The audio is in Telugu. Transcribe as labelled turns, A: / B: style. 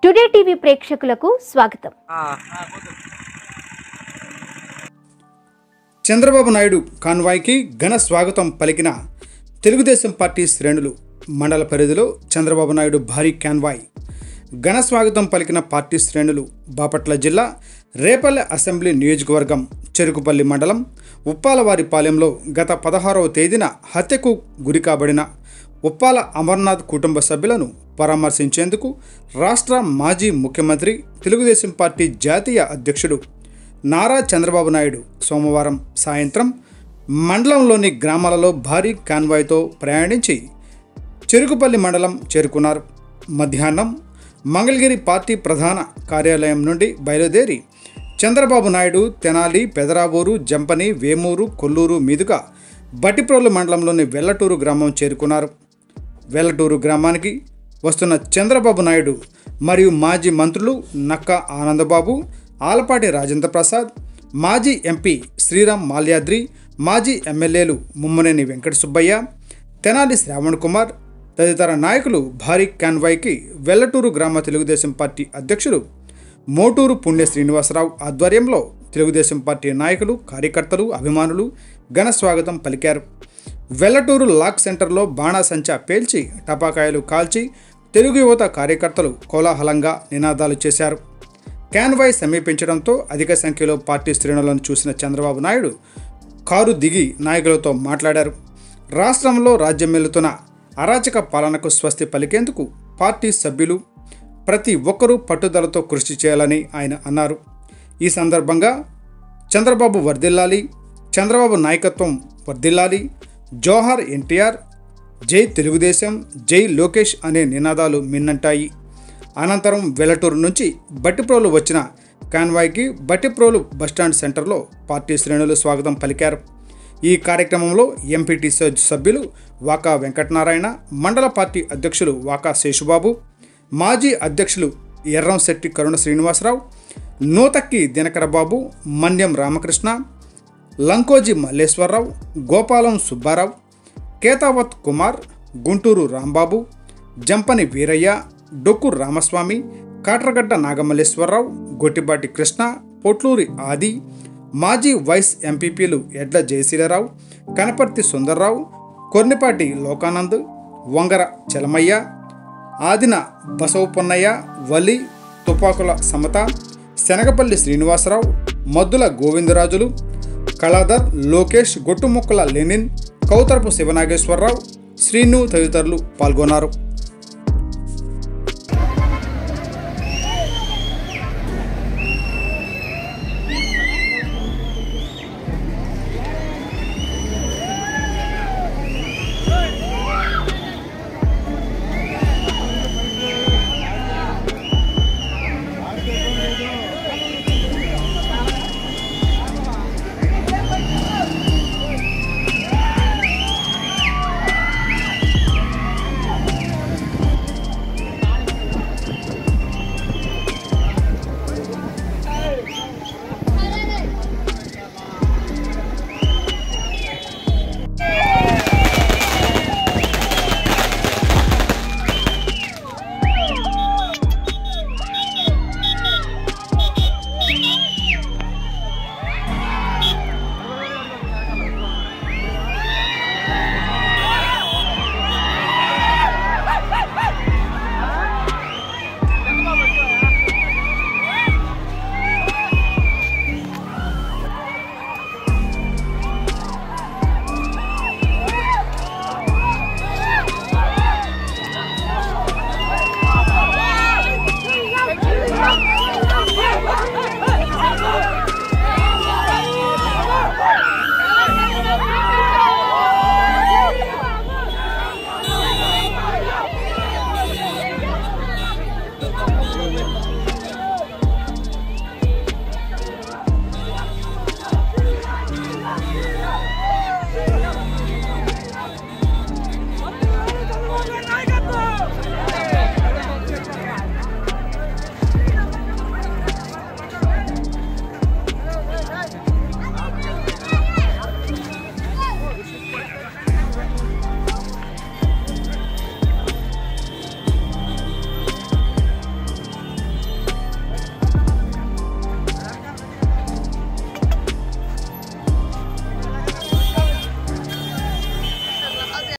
A: టుడే టీవీ ప్రేక్షకులకు స్వాగతం
B: చంద్రబాబు నాయుడు కాన్వాయ్కి ఘన స్వాగతం పలికిన తెలుగుదేశం పార్టీ శ్రేణులు మండల పరిధిలో చంద్రబాబు నాయుడు భారీ కాన్వాయ్ ఘన స్వాగతం పలికిన పార్టీ శ్రేణులు బాపట్ల జిల్లా రేపల్లె అసెంబ్లీ నియోజకవర్గం చెరుకుపల్లి మండలం ఉప్పాలవారిపాలెంలో గత పదహారవ తేదీన హత్యకు గురి కాబడిన ఉప్పాల అమర్నాథ్ కుటుంబ సభ్యులను పరామర్శించేందుకు రాష్ట్ర మాజీ ముఖ్యమంత్రి తెలుగుదేశం పార్టీ జాతీయ అధ్యక్షుడు నారా చంద్రబాబు నాయుడు సోమవారం సాయంత్రం మండలంలోని గ్రామాలలో భారీ కాన్వాయ్తో ప్రయాణించి చెరుకుపల్లి మండలం చేరుకున్నారు మధ్యాహ్నం మంగళగిరి పార్టీ ప్రధాన కార్యాలయం నుండి బయలుదేరి చంద్రబాబు నాయుడు తెనాలి పెదరావూరు జంపని వేమూరు కొల్లూరు మీదుగా బట్టిప్రోలు మండలంలోని వెల్లటూరు గ్రామం చేరుకున్నారు వెల్లటూరు గ్రామానికి వస్తున్న చంద్రబాబు నాయుడు మరియు మాజీ మంత్రులు నక్క ఆనందబాబు ఆలపాటి రాజేంద్ర ప్రసాద్ మాజీ ఎంపీ శ్రీరామ్ మాల్యాద్రి మాజీ ఎమ్మెల్యేలు ముమ్మనేని వెంకట సుబ్బయ్య తెనాలి శ్రావణ్ కుమార్ తదితర నాయకులు భారీ కాన్వాయ్కి వెల్లటూరు గ్రామ తెలుగుదేశం పార్టీ అధ్యక్షులు మోటూరు పుణ్య శ్రీనివాసరావు ఆధ్వర్యంలో తెలుగుదేశం పార్టీ నాయకులు కార్యకర్తలు అభిమానులు ఘన స్వాగతం పలికారు వెల్లటూరు లాక్ సెంటర్లో బాణాసంచా పేల్చి టపాకాయలు కాల్చి తెలుగు యువత కార్యకర్తలు కోలాహలంగా నినాదాలు చేశారు క్యాన్వాయ్ సమీపించడంతో అధిక సంఖ్యలో పార్టీ శ్రేణులను చూసిన చంద్రబాబు నాయుడు కారు దిగి నాయకులతో మాట్లాడారు రాష్ట్రంలో రాజ్యమెల్లుతున్న అరాచక పాలనకు స్వస్తి పలికేందుకు పార్టీ సభ్యులు ప్రతి ఒక్కరూ పట్టుదలతో కృషి చేయాలని ఆయన అన్నారు ఈ సందర్భంగా చంద్రబాబు వర్ధిల్లాలి చంద్రబాబు నాయకత్వం వర్ధిల్లాలి జోహార్ ఎన్టీఆర్ జై తెలుగుదేశం జై లోకేష్ అనే నినాదాలు మిన్నంటాయి అనంతరం వెల్లటూరు నుంచి బట్టిప్రోలు వచ్చిన కాన్వాయ్కి బట్టిప్రోలు బస్టాండ్ సెంటర్లో పార్టీ శ్రేణులు స్వాగతం పలికారు ఈ కార్యక్రమంలో ఎంపీటీ సభ్యులు వాకా వెంకటనారాయణ మండల పార్టీ అధ్యక్షులు వాకా శేషుబాబు మాజీ అధ్యక్షులు ఎర్రంశెట్టి కరుణ శ్రీనివాసరావు నూతక్కి దినకరబాబు మన్యం రామకృష్ణ లంకోజీ మల్లేశ్వరరావు గోపాలం సుబ్బారావు కేతావత్ కుమార్ గుంటూరు రాంబాబు జంపని వీరయ్య డొక్కు రామస్వామి కాట్రగడ్డ నాగమల్లేశ్వరరావు గొట్టిబాటి కృష్ణ పొట్లూరి ఆది మాజీ వైస్ ఎంపీపీలు ఎడ్ల జయశీలరావు కనపర్తి సుందర్రావు కొర్నిపాటి లోకానంద్ వంగర చలమయ్య ఆదిన బసవ పొన్నయ్య వలి తుపాకుల సమత శనగపల్లి శ్రీనివాసరావు మద్దుల గోవిందరాజులు కళాధర్ లోకేష్ గొట్టుముక్కల లెనిన్ కౌతరపు శివనాగేశ్వరరావు శ్రీను తదితరులు పాల్గొన్నారు